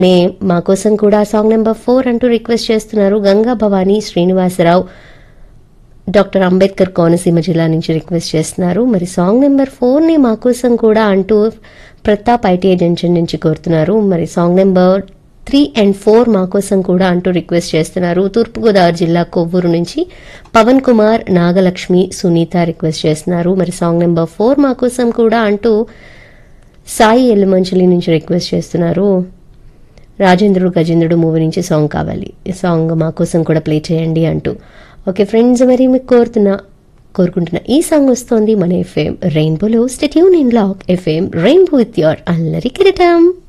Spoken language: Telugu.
నే మా కోసం కూడా సాంగ్ నెంబర్ ఫోర్ అంటూ రిక్వెస్ట్ చేస్తున్నారు గంగా భవానీ శ్రీనివాసరావు డాక్టర్ అంబేద్కర్ కోనసీమ జిల్లా నుంచి రిక్వెస్ట్ చేస్తున్నారు మరి సాంగ్ నెంబర్ ఫోర్ని మా కోసం కూడా అంటూ ప్రతాప్ ఐటీఐ జంక్షన్ నుంచి కోరుతున్నారు మరి song number three and four మా కోసం కూడా అంటూ రిక్వెస్ట్ చేస్తున్నారు తూర్పుగోదావరి జిల్లా కొవ్వూరు నుంచి పవన్ కుమార్ నాగలక్ష్మి సునీత రిక్వెస్ట్ చేస్తున్నారు మరి సాంగ్ నెంబర్ ఫోర్ మా కోసం కూడా అంటూ సాయి ఎల్లుమంచలి నుంచి రిక్వెస్ట్ చేస్తున్నారు రాజేంద్రుడు గజేంద్రుడు మూవీ నుంచి సాంగ్ కావాలి ఈ సాంగ్ మా కోసం కూడా ప్లే చేయండి అంటూ ఓకే ఫ్రెండ్స్ మరి మీకు కోరుతున్న కోరుకుంటున్న ఈ సాంగ్ వస్తోంది మన ఎఫ్ఎం రెయిన్బోలో stay tuned in lock FM Rainbow with your Allari కిరీటం